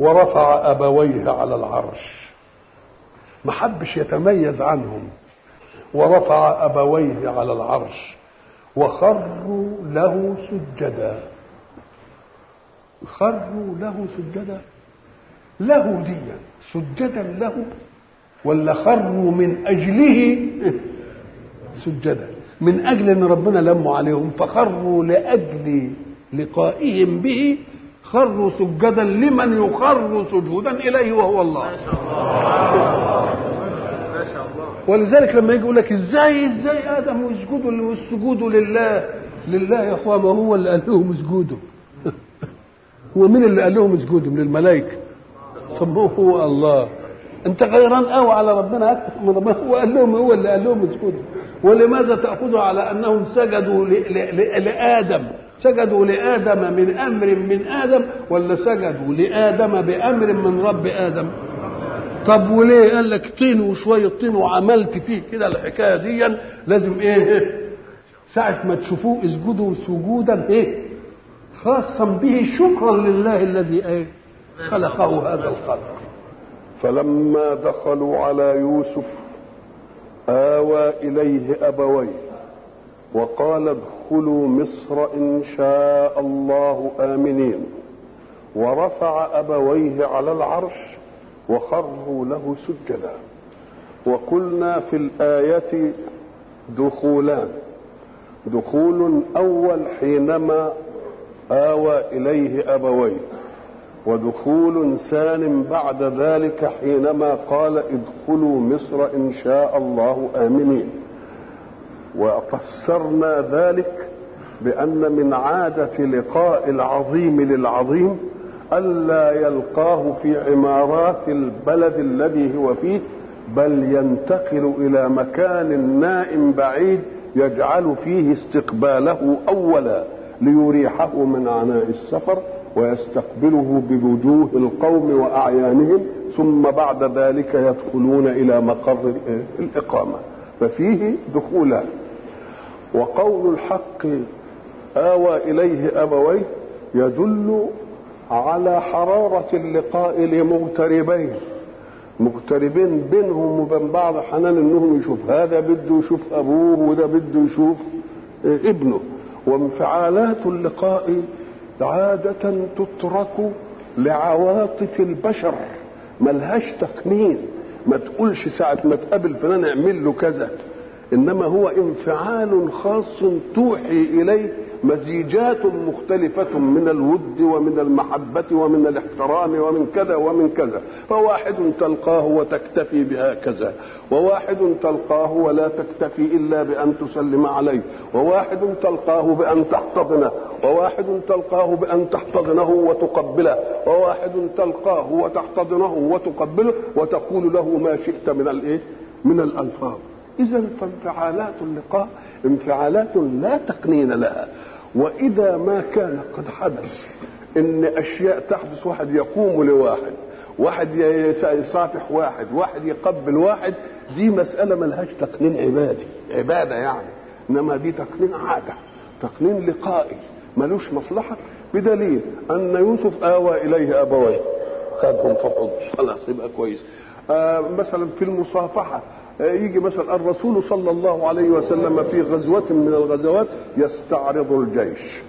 ورفع أبويه على العرش ما حبش يتميز عنهم ورفع أبويه على العرش وخروا له سجدا خروا له سجدا له دي سجدا له ولا خروا من أجله سجدا من أجل أن ربنا لموا عليهم فخروا لأجل لقائهم به خروا سجدا لمن يخر سجودا إليه وهو الله ولذلك لما يجي يقول لك ازاي ازاي ادم يسجدوا والسجود لله لله يا اخوان ما هو اللي قال لهم اسجدوا هو مين اللي قال لهم اسجدوا من الملائكه طب هو الله انت غيران قوي على ربنا اكثر من ربنا هو قال لهم هو اللي قال لهم اسجدوا ولماذا تاخذوا على انهم سجدوا لادم سجدوا لادم من امر من ادم ولا سجدوا لادم بامر من رب ادم طب وليه قال لك طين وشويه طين وعملت فيه كده الحكايه دي لازم ايه ساعه ما تشوفوه اسجدوا سجودا ايه خاصا به شكرا لله الذي ايه خلقه هذا الخلق فلما دخلوا على يوسف آوى إليه أبويه وقال ادخلوا مصر إن شاء الله آمنين ورفع أبويه على العرش وخروا له سجدا وقلنا في الآية دخولان دخول أول حينما آوى إليه أبويه ودخول ثان بعد ذلك حينما قال ادخلوا مصر إن شاء الله آمنين وفسرنا ذلك بأن من عادة لقاء العظيم للعظيم ألا يلقاه في عمارات البلد الذي هو فيه بل ينتقل إلى مكان نائم بعيد يجعل فيه استقباله أولا ليريحه من عناء السفر ويستقبله بوجوه القوم وأعيانهم ثم بعد ذلك يدخلون إلى مقر الإقامة ففيه دخولان وقول الحق آوى إليه أبويه يدل على حرارة اللقاء لمغتربين مغتربين بينهم وبين بعض حنان انهم يشوف هذا بده يشوف ابوه وده بده يشوف ابنه وانفعالات اللقاء عادة تترك لعواطف البشر ملهاش تقنين ما تقولش ساعة ما تقابل فلان اعمل له كذا انما هو انفعال خاص توحي اليه مزيجات مختلفة من الود ومن المحبة ومن الاحترام ومن كذا ومن كذا فواحد تلقاه وتكتفي بهكذا وواحد تلقاه ولا تكتفي إلا بأن تسلم عليه وواحد تلقاه بأن تحتضنه وواحد تلقاه بأن تحتضنه وتقبله وواحد تلقاه وتحتضنه وتقبله وتقول له ما شئت من الايه من الألفاظ إذا فانفعالات اللقاء انفعالات لا تقنين لها وإذا ما كان قد حدث إن أشياء تحدث واحد يقوم لواحد واحد يصافح واحد واحد يقبل واحد دي مسألة ملهاش تقنين عبادي عبادة يعني إنما دي تقنين عادة تقنين لقائي ملوش مصلحة بدليل أن يوسف آوى إليه أبويه خدهم في حضن خلاص يبقى كويس آه مثلا في المصافحة يجي مثلا الرسول صلى الله عليه وسلم في غزوة من الغزوات يستعرض الجيش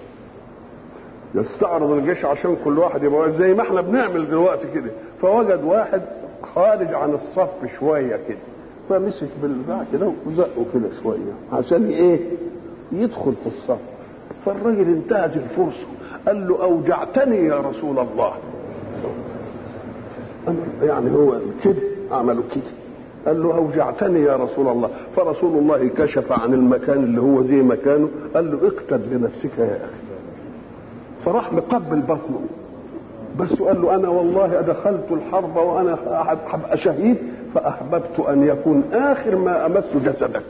يستعرض الجيش عشان كل واحد يبقى زي ما احنا بنعمل دلوقتي كده فوجد واحد خارج عن الصف شوية كده فمسك بالبتاع كده وزقه كده شوية عشان ايه يدخل في الصف فالراجل انتهت الفرصة قال له أوجعتني يا رسول الله يعني هو كده عملوا كده قال له اوجعتني يا رسول الله فرسول الله كشف عن المكان اللي هو زي مكانه قال له اقتد لنفسك يا اخي فراح مقبل بطنه بس قال له انا والله ادخلت الحرب وانا هبقى شهيد فاحببت ان يكون اخر ما امس جسدك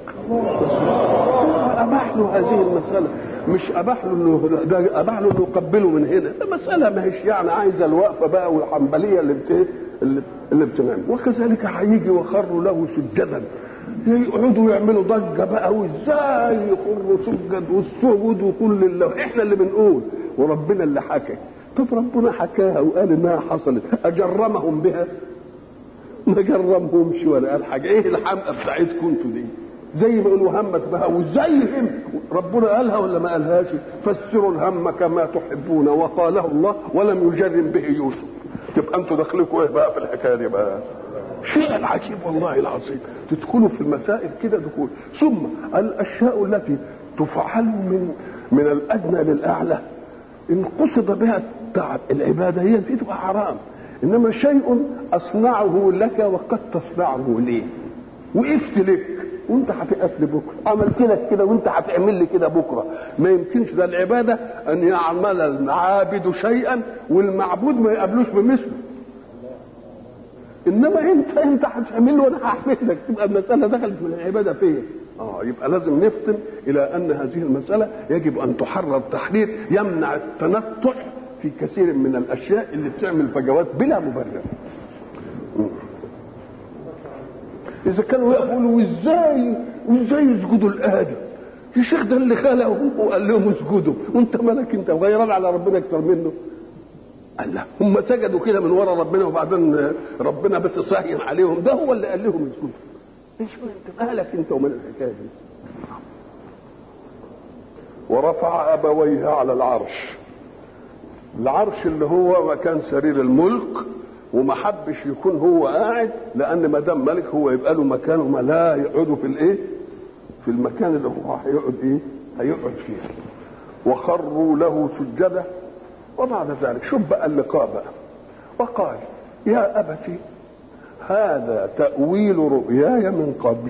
اباح له هذه المساله مش اباح له انه ده اباح له انه يقبله من هنا ده مساله ما هيش يعني عايزه الوقفه بقى والحنبليه اللي بت اللي, اللي بتنام وكذلك هيجي وخروا له سجدا يقعدوا يعملوا ضجه بقى وازاي يخروا سجد والسجود وكل الله احنا اللي بنقول وربنا اللي حكى طب ربنا حكاها وقال انها حصلت اجرمهم بها ما جرمهمش ولا قال حاجه ايه الحمقى بتاعتكم انتوا دي زي ما يقولوا همت بها وازاي هم ربنا قالها ولا ما قالهاش فسروا الهم كما تحبون وقاله الله ولم يجرم به يوسف تبقى انتوا داخلكم ايه بقى في الحكايه دي بقى شيء العجيب والله العظيم تدخلوا في المسائل كده دخول ثم الاشياء التي تفعل من من الادنى للاعلى ان قصد بها التعب العباده هي دي تبقى حرام انما شيء اصنعه لك وقد تصنعه لي وقفت لك وانت هتقف لي بكره عملت لك كده وانت هتعمل لي كده بكره ما يمكنش ده العباده ان يعمل العابد شيئا والمعبود ما يقابلوش بمثله انما انت انت هتعمل له وانا هعمل لك تبقى المساله دخلت من العباده فين اه يبقى لازم نفتن الى ان هذه المساله يجب ان تحرر تحرير يمنع التنطع في كثير من الاشياء اللي بتعمل فجوات بلا مبرر اذا كانوا يقولوا وازاي وازاي يسجدوا لادم يا شيخ ده اللي خلقه وقال لهم اسجدوا وانت مالك انت غيران على ربنا اكتر منه قال لا هم سجدوا كده من ورا ربنا وبعدين ربنا بس صهين عليهم ده هو اللي قال لهم اسجدوا ايش انت مالك انت ومال الحكايه دي ورفع ابويه على العرش العرش اللي هو مكان سرير الملك وما حبش يكون هو قاعد لان ما دام ملك هو يبقى له مكان وما لا يقعدوا في الايه في المكان اللي هو هيقعد ايه هيقعد فيه وخروا له سجده وبعد ذلك شوف بقى اللقاء بقى وقال يا ابت هذا تاويل رؤياي من قبل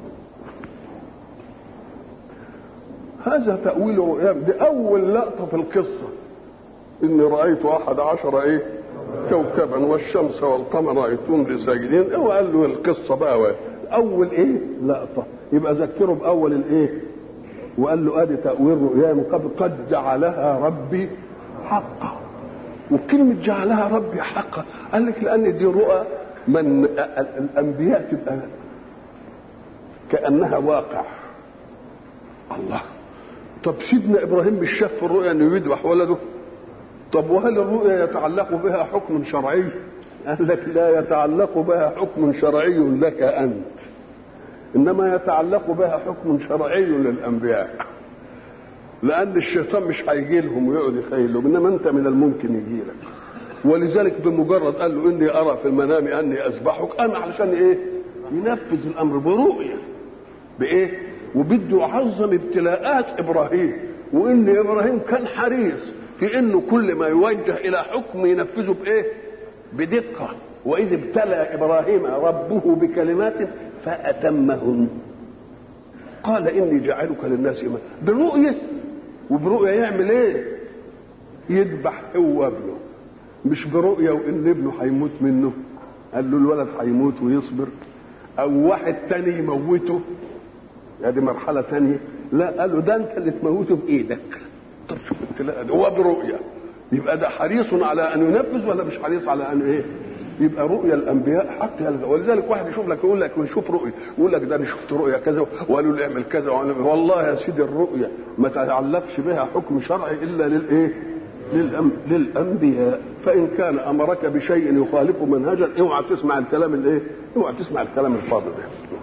هذا تاويل رؤياي دي اول لقطه في القصه اني رايت احد عشر ايه كوكبا والشمس والقمر رايتهم لي ساجدين وقال له القصه بقى اول ايه لقطه يبقى ذكره باول الايه وقال له ادي تاويل رؤياي من قبل قد جعلها ربي حقا وكلمة جعلها ربي حقا قال لك لأن دي رؤى من الأنبياء تبقى كأنها واقع الله طب سيدنا إبراهيم مش شاف في الرؤيا أنه يذبح ولده طب وهل الرؤيا يتعلق بها حكم شرعي قال لك لا يتعلق بها حكم شرعي لك أنت إنما يتعلق بها حكم شرعي للأنبياء لان الشيطان مش هيجي لهم ويقعد يخيل لهم انما انت من الممكن يجي لك ولذلك بمجرد قال له اني ارى في المنام اني اذبحك انا علشان ايه ينفذ الامر برؤيه بايه وبده يعظم ابتلاءات ابراهيم وان ابراهيم كان حريص في انه كل ما يوجه الى حكم ينفذه بايه بدقه واذ ابتلى ابراهيم ربه بكلمات فاتمهن قال اني جاعلك للناس اماما برؤيه وبرؤيه يعمل ايه يذبح هو ابنه مش برؤيه وان ابنه هيموت منه قال له الولد هيموت ويصبر او واحد تاني يموته هذه مرحله تانية لا قال له ده انت اللي تموته بايدك طب شوف التلاقى هو برؤيه يبقى ده حريص على ان ينفذ ولا مش حريص على ان ايه يبقى رؤيا الانبياء حق ولذلك واحد يشوف لك يقول لك نشوف رؤيا يقول لك ده انا شفت رؤيا كذا وقالوا لي اعمل كذا والله يا سيدي الرؤيا ما تعلقش بها حكم شرعي الا للايه؟ للأم... للانبياء فان كان امرك بشيء يخالف منهجا اوعى تسمع الكلام الايه؟ اوعى تسمع الكلام الفاضل ده.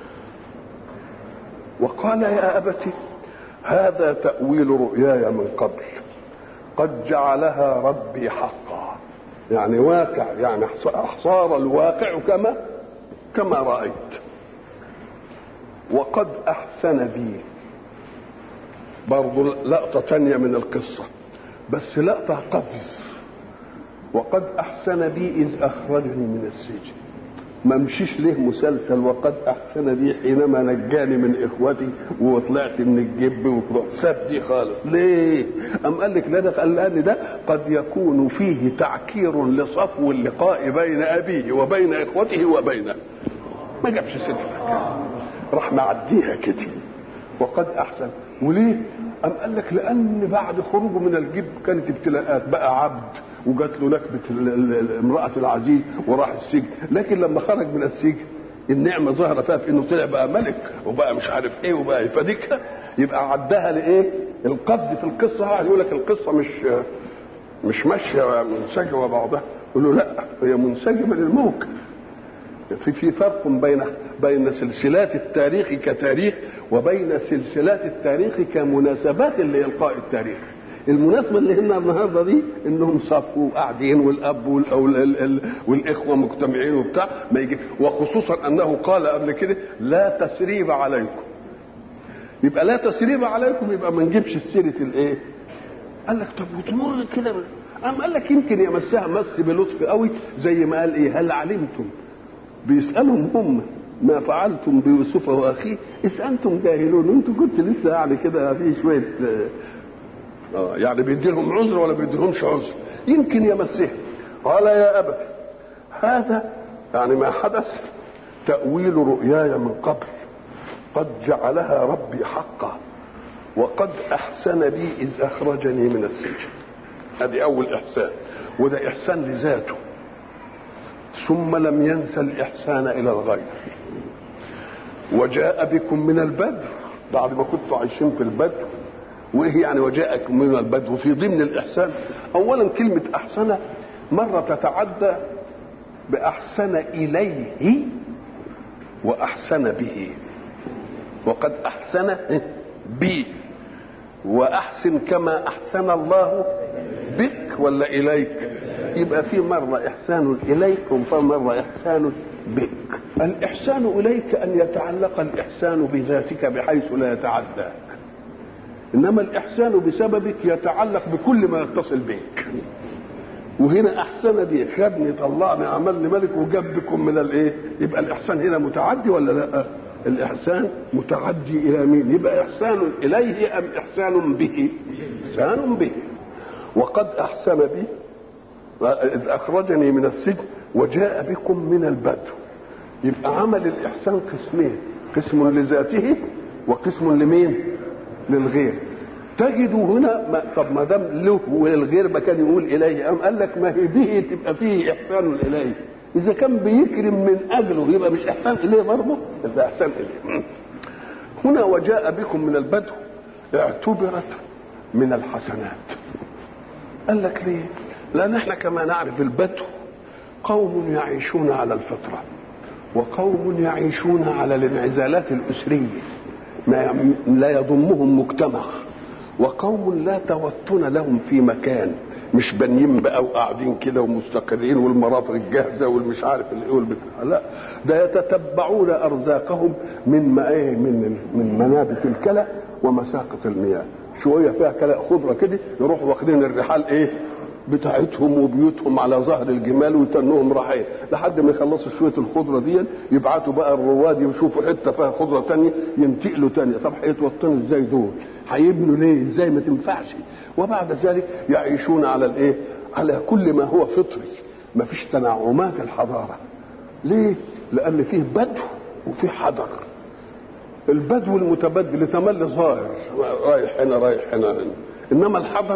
وقال يا ابت هذا تاويل رؤياي من قبل قد جعلها ربي حقا يعني واقع يعني صار الواقع كما كما رأيت وقد أحسن بي برضو لقطة تانية من القصة بس لقطة قفز وقد أحسن بي إذ أخرجني من السجن ما مشيش ليه مسلسل وقد أحسن بي حينما نجاني من إخوتي وطلعت من الجب وطلعت ساب دي خالص ليه أم قال لك لا ده قال لأن ده قد يكون فيه تعكير لصفو اللقاء بين أبيه وبين إخوته وبينه ما جابش سيرة الحكاية راح معديها كده وقد أحسن وليه أم قال لك لأن بعد خروجه من الجب كانت ابتلاءات بقى عبد وجات له نكبة امرأة العزيز وراح السجن لكن لما خرج من السجن النعمة ظهر فيها في انه طلع بقى ملك وبقى مش عارف ايه وبقى فديك يبقى عدها لايه القفز في القصة يقول لك القصة مش مش ماشيه منسجمه بعضها يقول له لا هي منسجمه للموقف في في فرق بين بين سلسلات التاريخ كتاريخ وبين سلسلات التاريخ كمناسبات لإلقاء التاريخ المناسبة اللي هنا النهارده دي انهم صفوا وقاعدين والاب والأول والاخوه مجتمعين وبتاع ما يجي وخصوصا انه قال قبل كده لا تسريب عليكم يبقى لا تسريب عليكم يبقى ما نجيبش سيره الايه؟ قال لك طب وتمر كده قام قال لك يمكن يمسها مس بلطف قوي زي ما قال ايه هل علمتم بيسالهم هم ما فعلتم بيوسف واخيه اذ انتم جاهلون انتم كنت لسه يعني كده في شويه آه يعني بيدي لهم عذر ولا بيدي لهمش عذر يمكن يمسهم قال يا ابت هذا يعني ما حدث تاويل رؤياي من قبل قد جعلها ربي حقا وقد احسن بي اذ اخرجني من السجن ادي اول احسان وده احسان لذاته ثم لم ينسى الإحسان إلى الغير وجاء بكم من البدر بعد ما كنتوا عايشين في البدر وإيه يعني وجاءكم من البدر في ضمن الإحسان أولا كلمة أحسن مرة تتعدى بأحسن إليه وأحسن به وقد أحسن بي وأحسن كما أحسن الله بك ولا إليك يبقى في مرة إحسان إليك ومرة إحسان بك الإحسان إليك أن يتعلق الإحسان بذاتك بحيث لا يتعداك إنما الإحسان بسببك يتعلق بكل ما يتصل بك وهنا أحسن بي خدني طلعني عملني ملك وجاب بكم من الإيه يبقى الإحسان هنا متعدي ولا لا الإحسان متعدي إلى مين يبقى إحسان إليه أم إحسان به إحسان به وقد أحسن بي إذ أخرجني من السجن وجاء بكم من البدو يبقى عمل الإحسان قسمين قسم لذاته وقسم لمين؟ للغير تجدوا هنا ما طب ما دام له وللغير ما كان يقول إليه أم قال لك ما هي به تبقى فيه إحسان إليه إذا كان بيكرم من أجله يبقى مش إحسان إليه برضه يبقى إحسان إليه هنا وجاء بكم من البدو اعتبرت من الحسنات قال لك ليه؟ لأن احنا كما نعرف البدو قوم يعيشون على الفطرة وقوم يعيشون على الانعزالات الأسرية ما لا يضمهم مجتمع وقوم لا توطن لهم في مكان مش بانيين بقى وقاعدين كده ومستقرين والمرافق الجاهزه والمش عارف الايه والبتاع لا ده يتتبعون ارزاقهم من ما ايه من من منابت الكلى ومساقط المياه شويه فيها كلى خضره كده يروحوا واخدين الرحال ايه بتاعتهم وبيوتهم على ظهر الجمال ويتنوهم رايحين لحد ما يخلصوا شويه الخضره دي يبعتوا بقى الرواد يشوفوا حته فيها خضره تانية ينتقلوا تانية طب هيتوطنوا ازاي دول؟ هيبنوا ليه؟ ازاي ما تنفعش؟ وبعد ذلك يعيشون على الايه؟ على كل ما هو فطري ما فيش تنعمات الحضاره ليه؟ لان فيه بدو وفيه حضر البدو المتبدل يتملي ظاهر رايح هنا رايح هنا, هنا. انما الحضر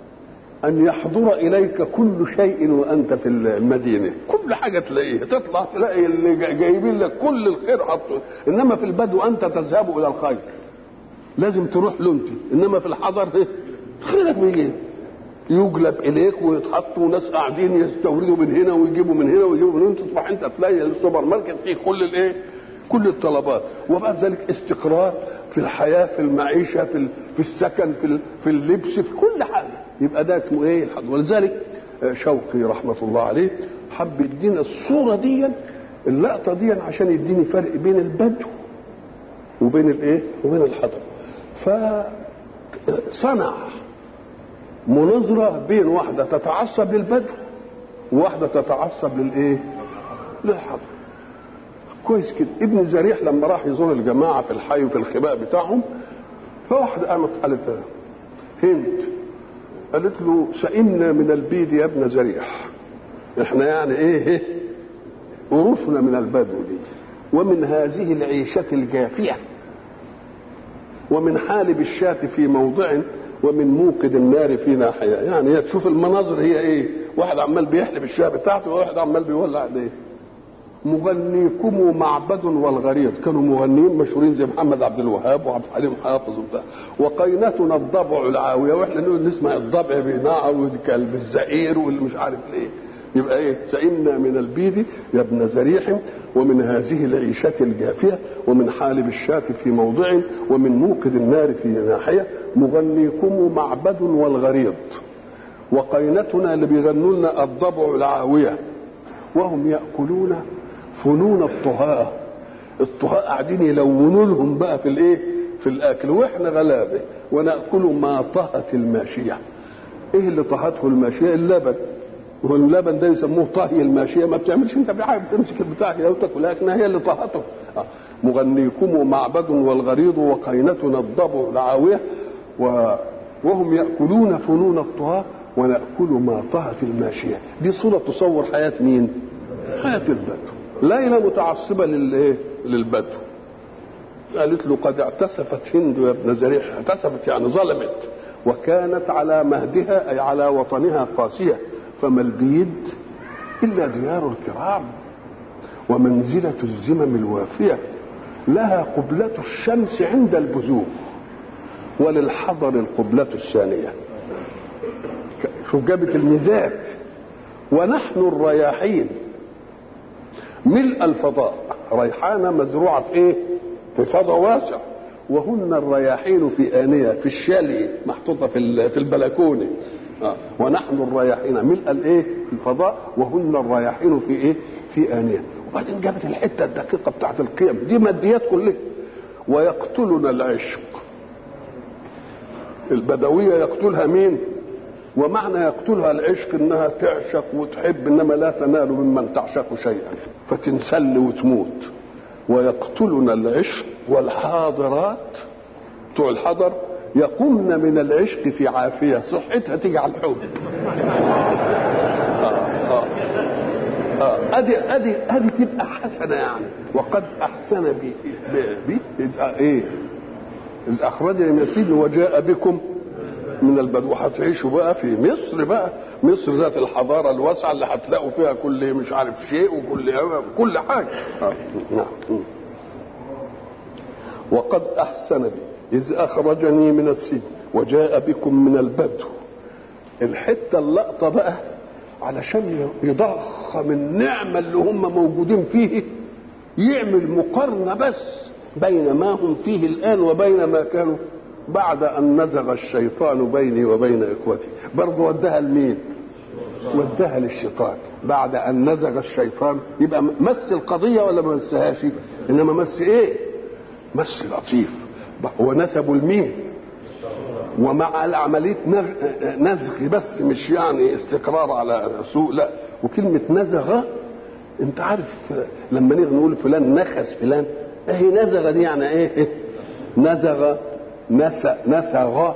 أن يحضر إليك كل شيء وأنت في المدينة كل حاجة تلاقيها تطلع تلاقي اللي جايبين لك كل الخير حطه إنما في البدو أنت تذهب إلى الخير لازم تروح له أنت إنما في الحضر خيرك بيجي يجلب إليك ويتحط وناس قاعدين يستوردوا من هنا ويجيبوا من هنا ويجيبوا من هنا تصبح أنت تلاقي السوبر ماركت فيه كل الإيه كل الطلبات وبعد ذلك استقرار في الحياة في المعيشة في في السكن في في اللبس في كل حاجة يبقى ده اسمه ايه الحض ولذلك شوقي رحمة الله عليه حب يدينا الصورة دي اللقطة دي عشان يديني فرق بين البدو وبين الايه وبين الحضر فصنع مناظرة بين واحدة تتعصب للبدو وواحدة تتعصب للايه للحضر كويس كده ابن زريح لما راح يزور الجماعة في الحي وفي الخباء بتاعهم فواحدة قامت قالت هند قالت له سئمنا من البيد يا ابن زريح احنا يعني ايه ورثنا من البدو دي ومن هذه العيشة الجافية ومن حالب الشاة في موضع ومن موقد النار في ناحية يعني هي تشوف المناظر هي ايه واحد عمال بيحلب الشاة بتاعته وواحد عمال بيولع ايه مغنيكم معبد والغريض كانوا مغنيين مشهورين زي محمد عبد الوهاب وعبد الحليم حافظ وبتاع وقينتنا الضبع العاويه واحنا نقول نسمع الضبع بينعر والكلب الزئير واللي مش عارف ايه يبقى ايه سئمنا من البيذ يا ابن زريح ومن هذه العيشة الجافية ومن حالب الشاة في موضع ومن موقد النار في ناحية مغنيكم معبد والغريض وقينتنا اللي بيغنوا لنا الضبع العاوية وهم يأكلون فنون الطهاة الطهاة قاعدين يلونوا لهم بقى في الايه في الاكل واحنا غلابه وناكل ما طهت الماشيه ايه اللي طهته الماشيه اللبن واللبن ده يسموه طهي الماشيه ما بتعملش انت بحاجه بتمسك البتاع كده وتاكل لكنها هي اللي طهته آه. مغنيكم معبد والغريض وقينتنا الضبع العاويه و... وهم ياكلون فنون الطهاه وناكل ما طهت الماشيه دي صوره تصور حياه مين حياه البدو ليلى متعصبه للايه للبدو قالت له قد اعتسفت هند يا ابن زريح اعتسفت يعني ظلمت وكانت على مهدها اي على وطنها قاسيه فما البيد الا ديار الكرام ومنزله الزمم الوافيه لها قبلة الشمس عند البزوغ وللحضر القبلة الثانية شوف جابت الميزات ونحن الرياحين ملء الفضاء ريحانة مزروعة في ايه في فضاء واسع وهن الرياحين في آنية في الشالي محطوطة في في البلكونة آه. ونحن الرياحين ملء الايه في الفضاء وهن الرياحين في ايه في آنية وبعدين جابت الحتة الدقيقة بتاعت القيم دي ماديات كلها ويقتلنا العشق البدوية يقتلها مين ومعنى يقتلها العشق انها تعشق وتحب انما لا تنال ممن تعشق شيئا فتنسل وتموت ويقتلنا العشق والحاضرات بتوع الحضر يقمن من العشق في عافيه صحتها تيجي على الحب ادي ادي ادي تبقى حسنه يعني وقد احسن بي بي اذ ايه اذ اخرجني من السجن وجاء بكم من البدو هتعيشوا بقى في مصر بقى مصر ذات الحضاره الواسعه اللي هتلاقوا فيها كل مش عارف شيء وكل كل حاجه آه. نعم وقد احسن بي اذ اخرجني من السجن وجاء بكم من البدو الحته اللقطه بقى علشان يضخم النعمه اللي هم موجودين فيه يعمل مقارنه بس بين ما هم فيه الان وبين ما كانوا بعد ان نزغ الشيطان بيني وبين اخوتي برضه ودها لمين ودها للشيطان بعد ان نزغ الشيطان يبقى مس القضيه ولا ما مسهاش انما مس ايه مس لطيف هو نسبه لمين ومع العملية نزغ بس مش يعني استقرار على سوء لا وكلمة نزغ انت عارف لما نيجي نقول فلان نخس فلان اهي نزغ دي يعني ايه نزغ نسغ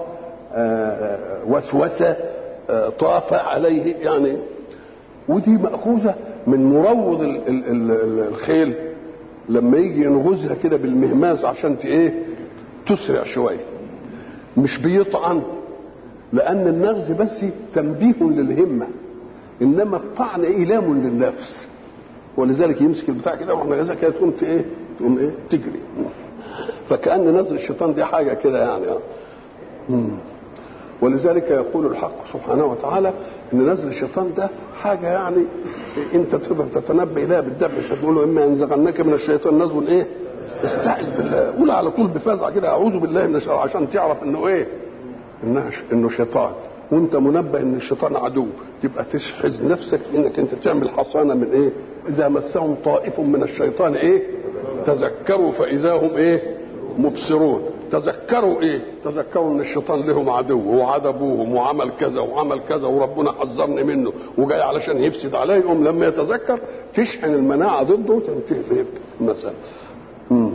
وسوس طاف عليه يعني ودي مأخوذة من مروض الخيل لما يجي ينغزها كده بالمهماز عشان ايه تسرع شويه مش بيطعن لان النغز بس تنبيه للهمه انما الطعن ايلام للنفس ولذلك يمسك البتاع كده واحنا غزها كده تقوم ايه تقوم ايه تجري فكان نزل الشيطان دي حاجه كده يعني مم. ولذلك يقول الحق سبحانه وتعالى ان نزل الشيطان ده حاجه يعني انت تقدر تتنبه اليها بالدفع مش هتقول له اما ينزغنك من الشيطان نزغ ايه استعذ بالله قول على طول بفزع كده اعوذ بالله من الشيطان عشان تعرف انه ايه انه انه شيطان وانت منبه ان الشيطان عدو تبقى تشحذ نفسك انك انت تعمل حصانه من ايه اذا مسهم طائف من الشيطان ايه تذكروا فاذا هم ايه مبصرون تذكروا ايه تذكروا ان الشيطان لهم عدو وعذبوهم وعمل كذا وعمل كذا وربنا حذرني منه وجاي علشان يفسد عليهم لما يتذكر تشحن المناعه ضده وتنتهي المساله مم.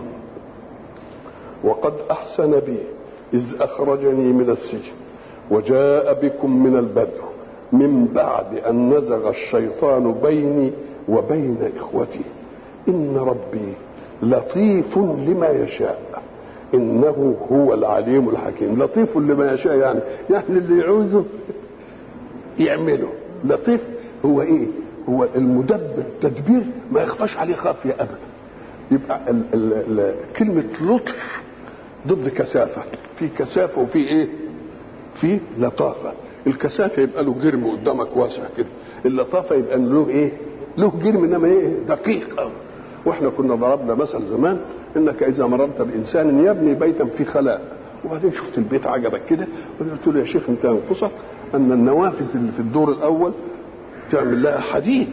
وقد احسن بي اذ اخرجني من السجن وجاء بكم من البدو من بعد ان نزغ الشيطان بيني وبين اخوتي ان ربي لطيف لما يشاء انه هو العليم الحكيم لطيف لما يشاء يعني يعني اللي يعوزه يعمله لطيف هو ايه هو المدبر التدبير ما يخفاش عليه خافيه ابدا يبقى ال ال ال كلمه لطف ضد كثافه في كثافه وفي ايه في لطافه الكثافه يبقى له جرم قدامك واسع كده اللطافه يبقى له ايه له جرم انما ايه دقيق قوي واحنا كنا ضربنا مثل زمان انك اذا مررت بانسان يبني بيتا في خلاء وبعدين شفت البيت عجبك كده قلت له يا شيخ انت ينقصك ان النوافذ اللي في الدور الاول تعمل لها حديد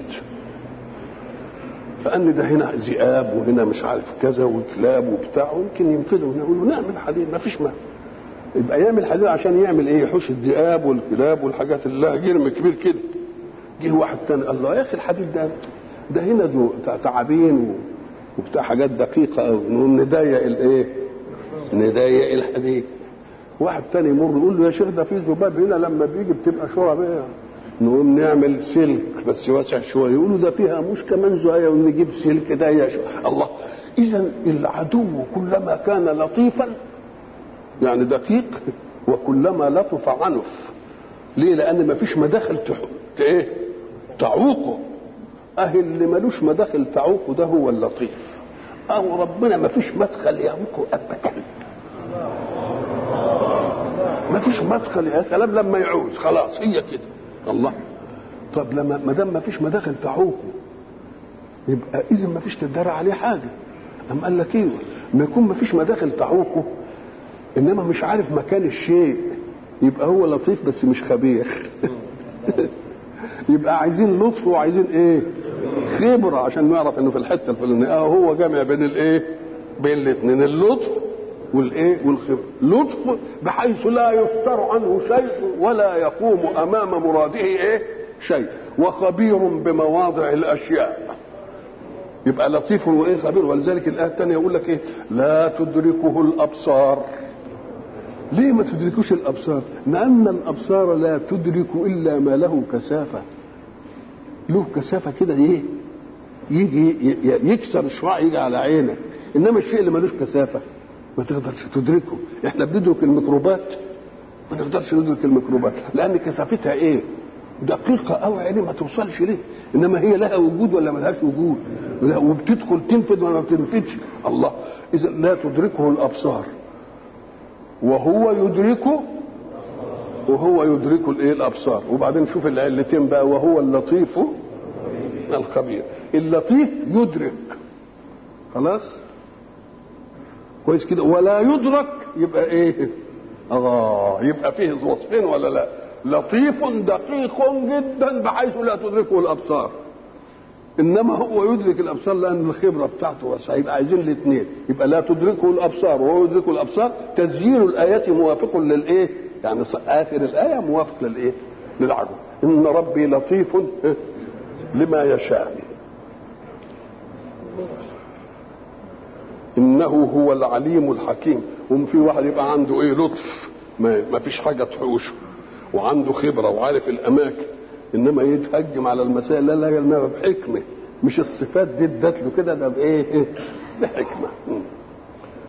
فان ده هنا ذئاب وهنا مش عارف كذا وكلاب وبتاع ويمكن ينفذوا نقول له نعمل حديد ما فيش ما يبقى يعمل حديد عشان يعمل ايه يحوش الذئاب والكلاب والحاجات اللي لها جرم كبير كده جه واحد تاني قال له يا اخي الحديد ده ده هنا دو تعابين وبتاع حاجات دقيقه قوي نقوم نضيق الايه؟ نضيق الحديد واحد تاني يمر يقول له يا شيخ ده في ذباب هنا لما بيجي بتبقى شرب ايه؟ نقوم نعمل سلك بس واسع شويه يقولوا ده فيها مش كمان زوايا ونجيب سلك ضيق شويه الله اذا العدو كلما كان لطيفا يعني دقيق وكلما لطف عنف ليه؟ لان ما فيش مداخل تح... ايه؟ تعوقه اهل اللي ملوش مداخل تعوقه ده هو اللطيف او ربنا ما فيش مدخل يعوقه ابدا ما فيش مدخل يا سلام لما يعوز خلاص هي كده الله طب لما ما دام ما فيش مداخل تعوقه يبقى اذا ما فيش تدار عليه حاجه أم قال لك ايوه ما يكون ما فيش مداخل تعوقه انما مش عارف مكان الشيء يبقى هو لطيف بس مش خبير يبقى عايزين لطف وعايزين ايه خبرة عشان نعرف انه في الحتة الفلانية اه هو جامع بين الايه بين الاثنين اللطف والايه والخبرة لطف بحيث لا يفتر عنه شيء ولا يقوم امام مراده ايه شيء وخبير بمواضع الاشياء يبقى لطيف وايه خبير ولذلك الايه الثانيه يقول لك ايه لا تدركه الابصار ليه ما تدركوش الابصار لان الابصار لا تدرك الا ما له كثافه له كثافه كده ايه يجي يكسر الشعاع يجي على عينك انما الشيء اللي ملوش كثافه ما تقدرش تدركه احنا بندرك الميكروبات ما نقدرش ندرك الميكروبات لان كثافتها ايه دقيقه قوي عيني ما توصلش ليه انما هي لها وجود ولا ما لهاش وجود وبتدخل تنفذ ولا ما بتنفذش الله اذا لا تدركه الابصار وهو يدركه وهو يدرك الايه الابصار وبعدين شوف العلتين بقى وهو اللطيف الخبير اللطيف يدرك خلاص كويس كده ولا يدرك يبقى ايه اه يبقى فيه وصفين ولا لا لطيف دقيق جدا بحيث لا تدركه الابصار انما هو يدرك الابصار لان الخبره بتاعته واسعه يبقى عايزين الاثنين يبقى لا تدركه الابصار وهو يدرك الابصار تسجيل الايات موافق للايه يعني اخر الايه موافق للايه للعدو ان ربي لطيف لما يشاء انه هو العليم الحكيم هم في واحد يبقى عنده ايه لطف ما فيش حاجه تحوشه وعنده خبره وعارف الاماكن انما يتهجم على المسائل لا لا لا بحكمه مش الصفات دي ادت له كده ده بايه؟ بحكمه